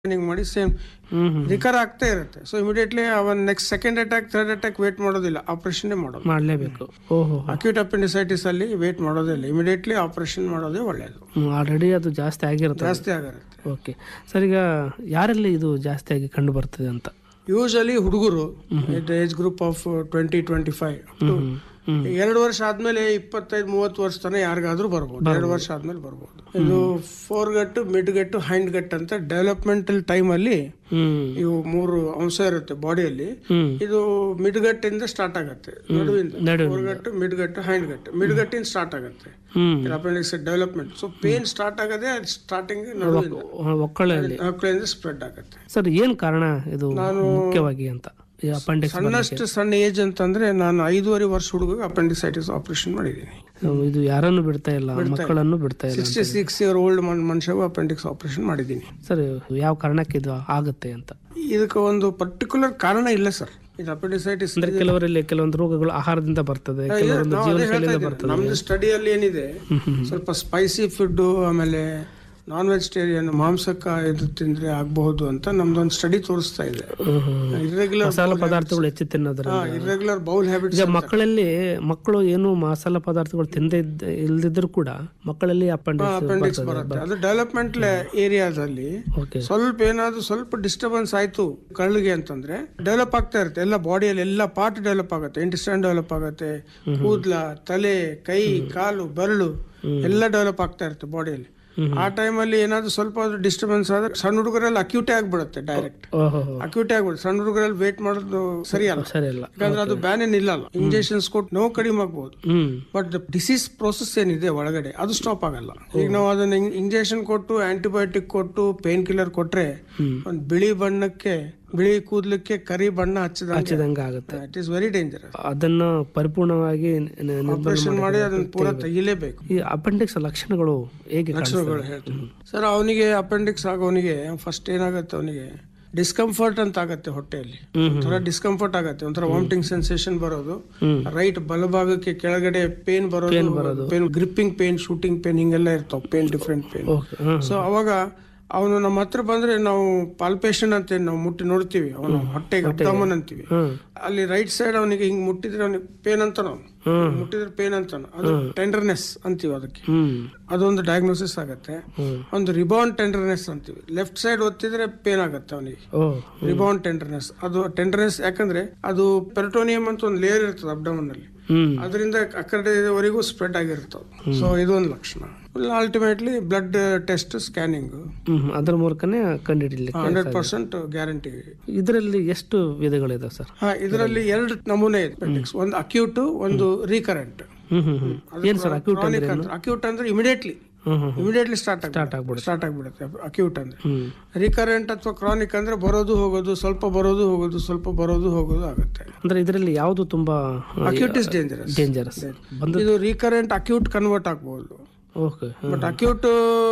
Scanning ಮಾಡಿ same ಹ್ಮ್ ಹ್ಮ್ recur ಆಗ್ತಾ ಇರುತ್ತೆ ಸೊ ಇಮಿಡಿಯೇಟ್ಲಿ ಅವನ್ next second attack third attack wait ಮಾಡೋದಿಲ್ಲ ಆಪರೇಷನ್ ಮಾಡೋದು ಮಾಡಲೇಬೇಕು ಓಹೋ ಅಕ್ಯೂಟ್ ಅಪೆಂಡಿಸೈಟಿಸ್ ಅಲ್ಲಿ ವೇಟ್ ಮಾಡೋದಿಲ್ಲ ಇಮಿಡಿಯೇಟ್ಲಿ ಆಪರೇಷನ್ ಮಾಡೋದೇ ಒಳ್ಳೆಯದು ಆಲ್ರೆಡಿ ಅದು ಜಾಸ್ತಿ ಆಗಿರುತ್ತೆ ಜಾಸ್ತಿ ಆಗಿರುತ್ತೆ ಓಕೆ ಸರ್ ಈಗ ಯಾರಲ್ಲಿ ಇದು ಜಾಸ್ತಿ ಆಗಿ ಕಂಡು ಬರ್ತದೆ ಅಂತ ಯೂಶಲಿ ಹುಡುಗರು age group of twenty twenty five ಹ್ಮ್ ಹ್ಮ್ ಎರಡು ವರ್ಷ ಆದ್ಮೇಲೆ ಇಪ್ಪತ್ತೈದು ಮೂವತ್ತು ವರ್ಷ ತನಕ ಯಾರಿಗಾದ್ರೂ ಬರ್ಬೋದು ಎರಡು ವರ್ಷ ಆದ್ಮೇಲೆ ಬರ್ಬೋದು ಇದು foregut midgut hindgut ಅಂತ ಡೆವಲಪ್ಮೆಂಟಲ್ ಟೈಮ್ ಅಲ್ಲಿ ಹ್ಮ್ ಇವು ಮೂರು ಅಂಶ ಇರುತ್ತೆ ಬಾಡಿಯಲ್ಲಿ ಹ್ಮ್ ಇದು ಮಿಡ್ಗಟ್ಟಿಂದ ಸ್ಟಾರ್ಟ್ ಆಗುತ್ತೆ ನಡುವಿಂದ ನಡುವಿಂದ. ಫೋರ್ಗಟ್ಟು ಮಿಡ್ಗಟ್ಟು ಹೈಂಡ್ ಗಟ್ಟು ಮಿಡ್ಗಟ್ಟಿಂದ ಸ್ಟಾರ್ಟ್ ಆಗುತ್ತೆ ಹ್ಮ್ appendix development so pain start ಆಗದೆ ಸ್ಟಾರ್ಟಿಂಗ್ ನಡುವಿಂದ ಒಕ್ಕಳಲ್ಲಿ ಮಕ್ಕಳಿಂದ ಸ್ಪ್ರೆಡ್ ಆಗುತ್ತೆ ಸರ್ ಏನ್ ಕಾರಣ ಇದು ಮುಖ್ಯವಾಗಿ ಅಂತ ಈ ಅಪೆಂಡಿಕ್ಸ್ ಸಣ್ಣಷ್ಟು ಸಣ್ಣ ಏಜ್ ಅಂತಂದ್ರೆ ನಾನು ಐದೂವರೆ ವರ್ಷ ಹುಡುಗ ಅಪೆಂಡಿಸೈಟಿಸ್ ಆಪರೇಷನ್ ಮಾಡಿದ್ದೀನಿ ಇದು ಯಾರನ್ನು ಬಿಡ್ತಾ ಇಲ್ಲ ಮಕ್ಕಳನ್ನು ಬಿಡ್ತಾ ಇಲ್ಲ ಸಿಕ್ಸ್ಟಿ ಸಿಕ್ಸ್ ಇಯರ್ ಓಲ್ಡ್ ಮನುಷ್ಯಗೂ ಅಪೆಂಡಿಕ್ಸ್ ಆಪರೇಷನ್ ಮಾಡಿದ್ದೀನಿ ಸರ್ ಯಾವ ಕಾರಣಕ್ಕೆ ಇದು ಆಗುತ್ತೆ ಅಂತ ಇದಕ್ಕೆ ಒಂದು ಪರ್ಟಿಕ್ಯುಲರ್ ಕಾರಣ ಇಲ್ಲ ಸರ್ ಇದು ಅಪೆಂಡಿಸೈಟಿಸ್ ಅಂದ್ರೆ ಕೆಲವರಲ್ಲಿ ಕೆಲವೊಂದು ರೋಗಗಳು ಆಹಾರದಿಂದ ಬರ್ತದೆ ಕೆಲವೊಂದು ಜೀವನ ಶೈಲಿಯಿಂದ ಬರ್ತದೆ ನಮ್ದು ಸ್ಟಡಿಯಲ್ಲಿ ಏನಿದೆ ಸ್ವಲ್ಪ ಸ್ಪೈಸಿ ಫುಡ್ ಆಮೇಲೆ ನಾನ್ ವೆಜಿಟೇರಿಯನ್ ಮಾಂಸಕ್ಕ ಇದು ತಿಂದ್ರೆ ಆಗಬಹುದು ಅಂತ ನಮ್ದೊಂದು ಸ್ಟಡಿ ತೋರಿಸ್ತಾ ಇದೆ ಇರ್ರೆಗ್ಯುಲರ್ ಮಸಾಲ ಪದಾರ್ಥಗಳು ಹೆಚ್ಚು ತಿನ್ನೋದ್ರಿಂದ ಇರ್ರೆಗ್ಯುಲರ್ ಬೌಲ್ ಹ್ಯಾಬಿಟ್ಸ್ ಈಗ ಮಕ್ಕಳಲ್ಲಿ ಮಕ್ಕಳು ಏನು ಮಸಾಲ ಪದಾರ್ಥಗಳು ತಿಂದೇ ಇದ್ದ ಇಲ್ದಿದ್ರು ಕೂಡ ಮಕ್ಕಳಲ್ಲಿ ಅಪೆಂಡಿಕ್ಸ್ ಅಪೆಂಡಿಕ್ಸ್ ಬರುತ್ತೆ ಅದು ಡೆವಲಪ್ಮೆಂಟ್ ಏರಿಯಾದಲ್ಲಿ ಓಕೆ ಸ್ವಲ್ಪ ಏನಾದ್ರು ಸ್ವಲ್ಪ ಡಿಸ್ಟರ್ಬೆನ್ಸ್ ಆಯ್ತು ಕಳ್ಳಿಗೆ ಅಂತಂದ್ರೆ ಡೆವಲಪ್ ಆಗ್ತಾ ಇರುತ್ತೆ ಎಲ್ಲ ಬಾಡಿಯಲ್ಲಿ ಎಲ್ಲ ಪಾರ್ಟ್ ಡೆವಲಪ್ ಆಗುತ್ತೆ ಇಂಟೆಸ್ಟೈನ್ ಡೆವಲಪ್ ಆಗುತ್ತೆ ಕೂದ್ಲ ತಲೆ ಕೈ ಕಾಲು ಬೆರಳು ಎಲ್ಲ ಡೆವಲಪ್ ಆಗ್ತಾ ಇರುತ್ತೆ ಬಾಡಿಯಲ್ಲಿ ಆ ಟೈಮಲ್ಲಿ ಏನಾದ್ರು ಸ್ವಲ್ಪ ಡಿಸ್ಟರ್ಬೆನ್ಸ್ ಆದ್ರೆ ಸಣ್ಣ ಹುಡುಗರಲ್ಲಿ ಅಕ್ಯೂಟೇ ಆಗ್ಬಿಡುತ್ತೆ ಡೈರೆಕ್ಟ್ ಓಹೋ ಅಕ್ಯೂಟೇ ಆಗ್ಬಿಡುತ್ತೆ ಸಣ್ಣ ಹುಡುಗರಲ್ಲಿ ವೇಟ್ ಮಾಡೋದು ಸರಿಯಲ್ಲ ಸರಿ ಅಲ್ಲ ಯಾಕಂದ್ರೆ ಅದು ಬ್ಯಾನ್ ನಿಲ್ಲಲ್ಲ ಇಂಜೆಕ್ಷನ್ಸ್ ಕೊಟ್ಟು ನೋವು ಕಡಿಮೆ ಆಗ್ಬೋದು ಹ್ಮ್ ಬಟ್ ಡಿಸೀಸ್ ಪ್ರೋಸೆಸ್ ಏನಿದೆ ಒಳಗಡೆ ಅದು ಸ್ಟಾಪ್ ಆಗಲ್ಲ ಈಗ ನಾವು ಅದನ್ನ ಇಂಜೆಕ್ಷನ್ ಕೊಟ್ಟು ಆಂಟಿಬಯೋಟಿಕ್ ಕೊಟ್ಟು ಪೇನ್ ಕಿಲ್ಲರ್ ಕೊಟ್ರೆ ಒಂದು ಬಿಳಿ ಬಣ್ಣಕ್ಕೆ ಬಿಳಿ ಕೂದಲಕ್ಕೆ ಕರಿ ಬಣ್ಣ ಹಚ್ಚಿದಂಗೆ ಹಚ್ಚಿದಂಗ ಆಗುತ್ತೆ ಇಟ್ ಇಸ್ ವೆರಿ ಡೇಂಜರಸ್ ಅದನ್ನ ಪರಿಪೂರ್ಣವಾಗಿ ನ- ನ- ನಿರ್ಮೂಲನೆ ಆಪರೇಷನ್ ಮಾಡಿ ಅದನ್ನ ಪೂರ ತೆಗಿಲೇಬೇಕು ಈ ಅಪೆಂಡಿಕ್ಸ್ ಲಕ್ಷಣಗಳು ಹೇಗೆ ಕಾಣಿಸ್ತವೆ? ಲಕ್ಷಣಗಳು ಹೇಳ್ತೀನಿ ಸರ್ ಅವನಿಗೆ ಅಪೆಂಡಿಕ್ಸ್ ಆಗೋನಿಗೆ ಫಸ್ಟ್ ಏನಾಗುತ್ತೆ ಅವನಿಗೆ ಡಿಸ್ಕಂಫರ್ಟ್ ಅಂತ ಆಗತ್ತೆ ಹೊಟ್ಟೆಯಲ್ಲಿ ಒಂಥರ ಡಿಸ್ಕಂಫರ್ಟ್ ಆಗತ್ತೆ ಒಂಥರ ವಾಮಿಟಿಂಗ್ ಸೆನ್ಸೇಷನ್ ಬರೋದು ರೈಟ್ ಬಲಭಾಗಕ್ಕೆ ಕೆಳಗಡೆ ಪೇನ್ ಬರೋದು pain gripping pain shooting pain ಹಿಂಗೆಲ್ಲ ಇರ್ತಾವ ಪೇನ್ ಡಿಫ್ರೆಂಟ್ ಪೇನ್ ಓಕೆ ಹ್ಮ್ ಸೊ ಅವಾಗ ಅವನು ನಮ್ಮ ಹತ್ರ ಬಂದ್ರೆ ನಾವು ಪಾಲ್ಪೇಷನ್ ಅಂತ ನಾವು ಮುಟ್ಟಿ ನೋಡ್ತೀವಿ ಅವನು ಹೊಟ್ಟೆಗೆ ಅಬ್ಡಮನ್ ಅಂತೀವಿ ಹ್ಮ್ ಅಲ್ಲಿ ರೈಟ್ ಸೈಡ್ ಅವನಿಗೆ ಹಿಂಗ್ ಮುಟ್ಟಿದ್ರೆ ಅವನಿಗೆ ಪೇನ್ ಅಂತ ನಾವು ಹ್ಮ್ ಮುಟ್ಟಿದ್ರೆ ಪೇನ್ ಅಂತಾನ ಅದು ಟೆಂಡರ್ನೆಸ್ ಅಂತೀವಿ ಅದಕ್ಕೆ ಹ್ಮ್ ಅದೊಂದು ಡಯಾಗ್ನೋಸಿಸ್ ಆಗತ್ತೆ ಹ್ಮ್ ಒಂದು ರಿಬೌಂಡ್ ಟೆಂಡರ್ನೆಸ್ ಅಂತೀವಿ ಲೆಫ್ಟ್ ಸೈಡ್ ಒತ್ತಿದ್ರೆ ಪೇನ್ ಆಗುತ್ತೆ ಅವನಿಗೆ ಓ ರಿಬೌಂಡ್ ಟೆಂಡರ್ನೆಸ್ ಅದು ಟೆಂಡರ್ನೆಸ್ ಯಾಕಂದ್ರೆ ಅದು ಪೆರಟೋನಿಯಂ ಅಂತ ಒಂದು ಲೇಯರ್ ಇರ್ತದೆ ಅಬ್ಡಮನ್ ಅಲ್ಲಿ ಹ್ಮ್ ಅದರಿಂದ ಆ ಕಡೆವರೆಗೂ ಸ್ಪ್ರೆಡ್ ಆಗಿರ್ತವೆ ಸೊ ಇದೊಂದು ಲಕ್ಷಣ ಅಲ್ಟಿಮೇಟ್ಲಿ ಬ್ಲಡ್ ಟೆಸ್ಟ್ ಸ್ಕ್ಯಾನಿಂಗ್ ಹ್ಮ್ ಅದ್ರ ಮೂಲಕನೇ ಕಂಡುಹಿಡಿಲಿಕ್ಕೆ ಹಂಡ್ರೆಡ್ ಪರ್ಸೆಂಟ್ ಗ್ಯಾರಂಟಿ ಇದರಲ್ಲಿ ಎಷ್ಟು ವಿಧಗಳಿದಾವೆ ಸರ್ ಹಾ ಇದರಲ್ಲಿ ಎರಡು ನಮೂನೆ ಇದೆ appendix. ಒಂದು ಅಕ್ಯೂಟ್ ಒಂದು ರೀಕರೆಂಟ್ ಹ್ಮ್ ಹ್ಮ್ ಹ್ಮ್ ಏನ್ ಸರ್ ಅಕ್ಯೂಟ್ ಕ್ರಾನಿಕ್ ಅಂದ್ರೆ ಅಕ್ಯೂಟ್ ಅಂದ್ರೆ ಇಮಿಡಿಯೇಟ್ಲಿ ಹ್ಮ್ ಹ್ಮ್ ಇಮಿಡಿಯೇಟ್ಲಿ ಸ್ಟಾರ್ಟ್ ಸ್ಟಾರ್ಟ್ ಆಗ್ಬಿಡುತ್ತೆ ಸ್ಟಾರ್ಟ್ ಆಗ್ಬಿಡುತ್ತೆ ಅಕ್ಯೂಟ್ ಅಂದ್ರೆ ಹ್ಮ್ ರಿಕರೆಂಟ್ ಅಥವಾ ಕ್ರಾನಿಕ್ ಅಂದ್ರೆ ಬರೋದು ಹೋಗೋದು ಸ್ವಲ್ಪ ಬರೋದು ಹೋಗೋದು ಸ್ವಲ್ಪ ಬರೋದು ಹೋಗೋದು ಆಗುತ್ತೆ ಅಂದ್ರೆ ಇದರಲ್ಲಿ ಯಾವುದು ತುಂಬಾ ಅಕ್ಯೂಟ್ ಇಸ್ ಡೇಂಜರಸ್ ಡೇಂಜರಸ್ ಬಂದ ಇದು ರೀಕರೆಂಟ್ ಅಕ್ಯೂಟ್ ಕನ್ವರ್ಟ್ ಆಗ್ಬಹುದು ಓಕೆ ಬಟ್ ಅಕ್ಯೂಟ್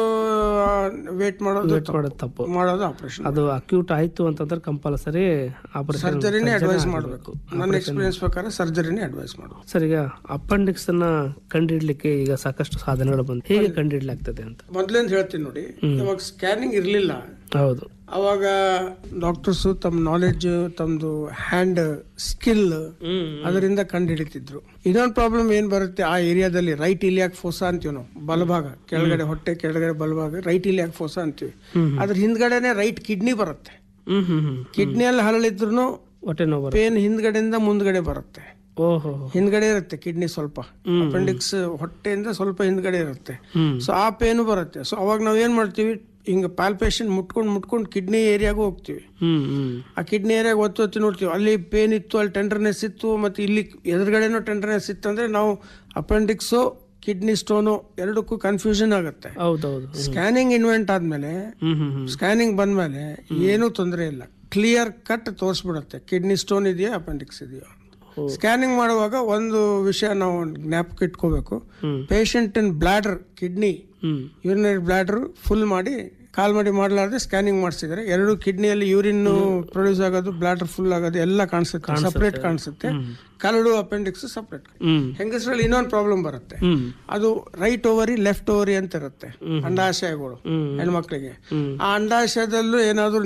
ವೇಟ್ ಮಾಡೋದು ತಪ್ಪು. ಮಾಡೋದು ತಪ್ಪು ಮಾಡೋದು ಆಪರೇಷನ್ ಅದು ಅಕ್ಯೂಟ್ ಆಯ್ತು ಅಂತಂದ್ರೆ ಕಂಪಲ್ಸರಿ ಆಪರೇಷನ್ ಸರ್ಜರಿನೇ ಅಡ್ವೈಸ್ ಮಾಡಬೇಕು ನನ್ನ ಎಕ್ಸ್ಪೀರಿಯನ್ಸ್ ಪ್ರಕಾರ ಸರ್ಜರಿನೇ ಅಡ್ವೈಸ್ ಮಾಡಬೇಕು ಸರ್ ಈಗ ಅಪೆಂಡಿಕ್ಸ್ ಅನ್ನ ಕಂಡುಹಿಡ್ಲಿಕ್ಕೆ ಈಗ ಸಾಕಷ್ಟು ಸಾಧನಗಳು ಬಂದು ಹೇಗೆ ಕಂಡುಹಿಡ್ಲಾಗ್ತದೆ ಅಂತ ಮೊದ್ಲೇಂದ ಹೇಳ್ತೀನಿ ನೋಡಿ ಇವಾಗ ಸ್ಕ್ಯಾನಿಂಗ್ ಇರಲಿಲ್ಲ ಹೌದು ಅವಾಗ ಡಾಕ್ಟರ್ಸ್ ತಮ್ಮ ನಾಲೆಡ್ಜ್ ತಮ್ಮದು ಹ್ಯಾಂಡ್ ಸ್ಕಿಲ್ ಅದರಿಂದ ಕಂಡು ಹಿಡಿತಿದ್ರು ಇನ್ನೊಂದು ಪ್ರಾಬ್ಲಮ್ ಏನ್ ಬರುತ್ತೆ ಆ ಏರಿಯಾದಲ್ಲಿ ರೈಟ್ ಇಲಿಯಾಕ್ ಫೋಸಾ ಅಂತೀವಿ ನಾವು ಬಲಭಾಗ ಕೆಳಗಡೆ ಹೊಟ್ಟೆ ಕೆಳಗಡೆ ಬಲಭಾಗ ರೈಟ್ ಇಲಿಯಾಕ್ ಫೋಸಾ ಅಂತೀವಿ ಅದ್ರ ಹಿಂದ್ಗಡೆನೆ ರೈಟ್ ಕಿಡ್ನಿ ಬರುತ್ತೆ ಹ್ಮ್ ಹ್ಮ್ ಹ್ಮ್ ಕಿಡ್ನಿಯಲ್ಲಿ ಹರಳಿದ್ರು ಹೊಟ್ಟೆ ನೋವು ಬರುತ್ತೆ. ಪೇನ್ ಹಿಂದ್ಗಡೆಯಿಂದ ಮುಂದ್ಗಡೆ ಬರುತ್ತೆ ಓಹೋ ಹಿಂದ್ಗಡೆ ಇರುತ್ತೆ ಕಿಡ್ನಿ ಸ್ವಲ್ಪ ಅಪೆಂಡಿಕ್ಸ್ ಹೊಟ್ಟೆಯಿಂದ ಸ್ವಲ್ಪ ಹಿಂದ್ಗಡೆ ಇರುತ್ತೆ ಹ್ಮ್ ಸೊ ಆ ಪೇನು ಬರುತ್ತೆ ಸೊ ಅವಾಗ ನಾವು ಏನ್ ಮಾಡ್ತೀವಿ ಹಿಂಗ ಪಾಲ್ಪೇಷನ್ ಮುಟ್ಕೊಂಡು ಮುಟ್ಕೊಂಡು ಕಿಡ್ನಿ ಏರಿಯಾಗೂ ಹೋಗ್ತೀವಿ ಹ್ಮ್ ಹ್ಮ್ ಆ ಕಿಡ್ನಿ ಏರಿಯಾಗ ಒತ್ತಿ ಒತ್ತಿ ನೋಡ್ತೀವಿ ಅಲ್ಲಿ ಪೇನ್ ಇತ್ತು ಅಲ್ಲಿ ಟೆಂಡರ್ನೆಸ್ ಇತ್ತು ಮತ್ತೆ ಇಲ್ಲಿ ಎದುರುಗಡೆನೂ ಟೆಂಡರ್ನೆಸ್ ಇತ್ತು ಅಂದ್ರೆ ನಾವು ಅಪೆಂಡಿಕ್ಸು ಕಿಡ್ನಿ ಸ್ಟೋನು ಎರಡಕ್ಕೂ ಕನ್ಫ್ಯೂಷನ್ ಆಗುತ್ತೆ ಹೌದೌದು ಸ್ಕ್ಯಾನಿಂಗ್ ಇನ್ವೆಂಟ್ ಆದ್ಮೇಲೆ ಹ್ಮ್ ಹ್ಮ್ ಹ್ಮ್ ಸ್ಕ್ಯಾನಿಂಗ್ ಬಂದ್ಮೇಲೆ ಏನೂ ತೊಂದರೆ ಇಲ್ಲ ಕ್ಲಿಯರ್ ಕಟ್ ತೋರಿಸ್ಬಿಡುತ್ತೆ ಕಿಡ್ನಿ ಸ್ಟೋನ್ ಇದೆಯಾ ಅಪೆಂಡಿಕ್ಸ್ ಇದೆಯಾ ಸ್ಕ್ಯಾನಿಂಗ್ ಮಾಡುವಾಗ ಒಂದು ವಿಷಯ ನಾವು ಜ್ಞಾಪಕ ಇಟ್ಕೋಬೇಕು ಹ್ಮ್. ಪೇಷಂಟ್ ಇನ್ ಬ್ಲಾಡರ್ ಕಿಡ್ನಿ ಹ್ಮ್ ಯೂರಿನರಿ ಬ್ಲಾಡರ್ ಫುಲ್ ಮಾಡಿ ಕಾಲ್ ಮಾಡಿ ಮಾಡಲಾರ್ದೆ ಸ್ಕ್ಯಾನಿಂಗ್ ಮಾಡಿಸಿದ್ರೆ ಎರಡು ಕಿಡ್ನಿಯಲ್ಲಿ ಯೂರಿನ್ ಪ್ರೊಡ್ಯೂಸ್ ಆಗೋದು ಬ್ಲಾಡರ್ ಫುಲ್ ಆಗೋದು ಎಲ್ಲ ಕಾಣಿಸುತ್ತೆ ಸಪರೇಟ್ ಕಾಣಿಸುತ್ತೆ ಕರಡು ಅಪೆಂಡಿಕ್ಸ್ ಸಪರೇಟ್ ಹ್ಮ್ ಹೆಂಗಸರಲ್ಲಿ ಇನ್ನೊಂದು ಪ್ರಾಬ್ಲಮ್ ಬರುತ್ತೆ ಹ್ಮ್ ಅದು ರೈಟ್ ಓವರಿ ಲೆಫ್ಟ್ ಓವರಿ ಅಂತ ಇರುತ್ತೆ ಅಂಡಾಶಯಗಳು ಹ್ಮ್. ಹೆಣ್ಮಕ್ಳಿಗೆ ಹ್ಮ್. ಆ ಅಂಡಾಶಯದಲ್ಲೂ ಏನಾದ್ರು